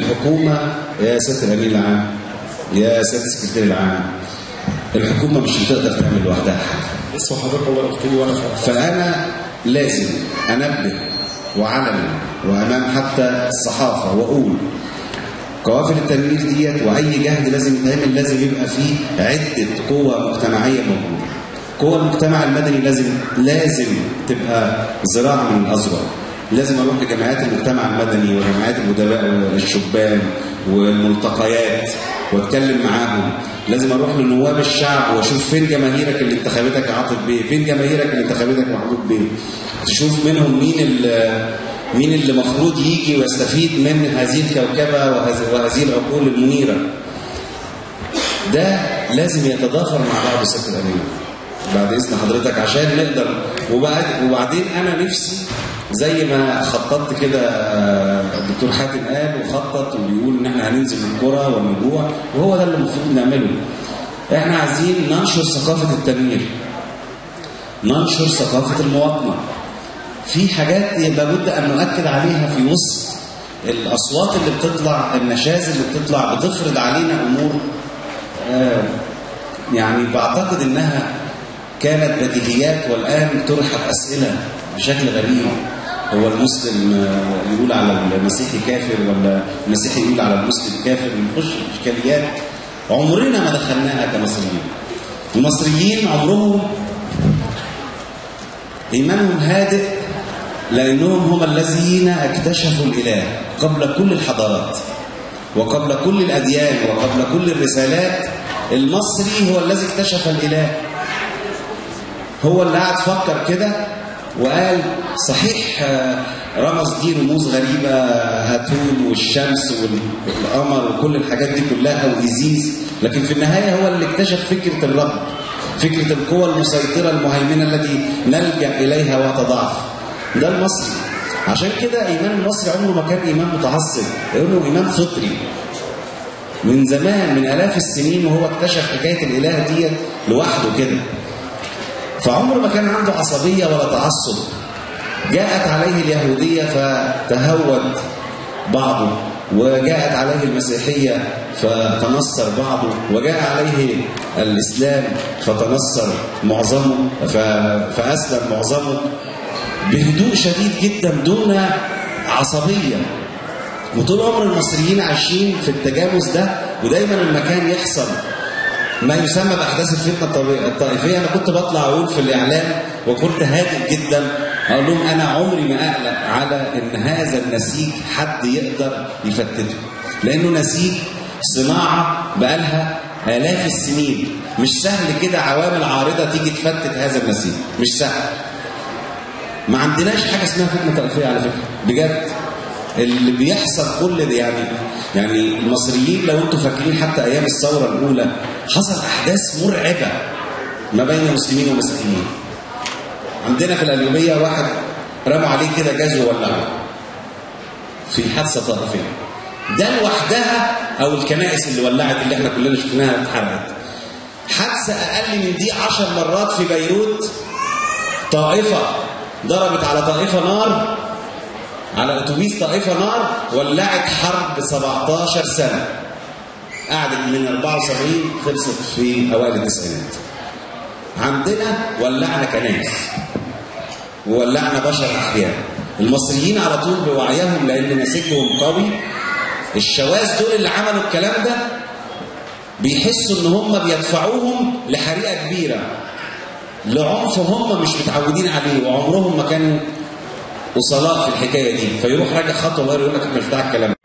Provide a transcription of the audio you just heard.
الحكومة يا سيادة الأمين العام يا سيادة السكرتير العام الحكومة مش هتقدر تعمل لوحدها حاجة اسمع حضرتك الله يقول لي وانا فاهم فأنا لازم أنبه وعلنا وأمام حتى الصحافة وأقول قوافل التنوير ديت وأي جهد لازم يتعمل لازم يبقى فيه عدة قوة مجتمعية موجودة قوة المجتمع المدني لازم لازم تبقى زراعة من الأزرع لازم أروح لجمعيات المجتمع المدني وجمعيات الأدباء والشبان والملتقيات واتكلم معاهم لازم اروح لنواب الشعب واشوف فين جماهيرك اللي انتخبتك يا عاطف بيه فين جماهيرك اللي انتخبتك محمود بيه تشوف منهم مين اللي مين اللي المفروض يجي ويستفيد من هذه الكوكبه وهذه وهذه العقول المنيره ده لازم يتضافر مع بعض سياده الامين بعد اذن حضرتك عشان نقدر وبعد وبعدين انا نفسي زي ما خططت كده الدكتور حاتم قال وخطط وبيقول ان احنا هننزل القرى والنجوع وهو ده اللي المفروض نعمله احنا عايزين ننشر ثقافه التنوير ننشر ثقافه المواطنه في حاجات لابد ان نؤكد عليها في وسط الاصوات اللي بتطلع النشاز اللي بتطلع بتفرض علينا امور آه يعني بعتقد انها كانت بديهيات والان طرحت اسئله بشكل غريب هو المسلم يقول على المسيحي كافر ولا المسيحي يقول على المسلم كافر نخش في اشكاليات عمرنا ما دخلناها كمصريين المصريين عمرهم ايمانهم هادئ لانهم هم الذين اكتشفوا الاله قبل كل الحضارات وقبل كل الاديان وقبل كل الرسالات المصري هو الذي اكتشف الاله هو اللي قاعد فكر كده وقال صحيح رمز دي رموز غريبة هاتون والشمس والقمر وكل الحاجات دي كلها وإيزيس لكن في النهاية هو اللي اكتشف فكرة الرب فكرة القوى المسيطرة المهيمنة التي نلجأ إليها وتضعف ده المصري عشان كده إيمان المصري عمره ما كان إيمان متعصب لأنه إيمان فطري من زمان من آلاف السنين وهو اكتشف حكاية الإله ديت لوحده كده فعمره ما كان عنده عصبية ولا تعصب جاءت عليه اليهودية فتهود بعضه وجاءت عليه المسيحية فتنصر بعضه وجاء عليه الإسلام فتنصر معظمه فأسلم معظمه بهدوء شديد جدا دون عصبية وطول عمر المصريين عايشين في التجاوز ده ودايما المكان يحصل ما يسمى بأحداث الفتنة الطائفية أنا كنت بطلع أقول في الإعلام وكنت هادئ جدا أقول لهم أنا عمري ما أقلق على إن هذا النسيج حد يقدر يفتته لأنه نسيج صناعة بقالها آلاف السنين مش سهل كده عوامل عارضة تيجي تفتت هذا النسيج مش سهل ما عندناش حاجة اسمها فتنة طائفية على فكرة بجد اللي بيحصل كل ده يعني يعني المصريين لو انتم فاكرين حتى ايام الثوره الاولى حصل احداث مرعبه ما بين مسلمين ومسيحيين عندنا في القليوبيه واحد رموا عليه كده جاز وولعه في حادثه طائفيه ده لوحدها او الكنائس اللي ولعت اللي احنا كلنا شفناها اتحرقت حادثه اقل من دي عشر مرات في بيروت طائفه ضربت على طائفه نار على اتوبيس طائفه نار ولعت حرب 17 سنه قعدت من 74 خلصت في اوائل التسعينات عندنا ولعنا كنائس وولعنا بشر احياء المصريين على طول بوعيهم لان نسيجهم قوي الشواذ دول اللي عملوا الكلام ده بيحسوا ان هم بيدفعوهم لحريقه كبيره لعنف هم مش متعودين عليه وعمرهم ما كانوا وصلاء في الحكايه دي فيروح راجع خطوه وغير يقول لك احنا مش بتاع الكلام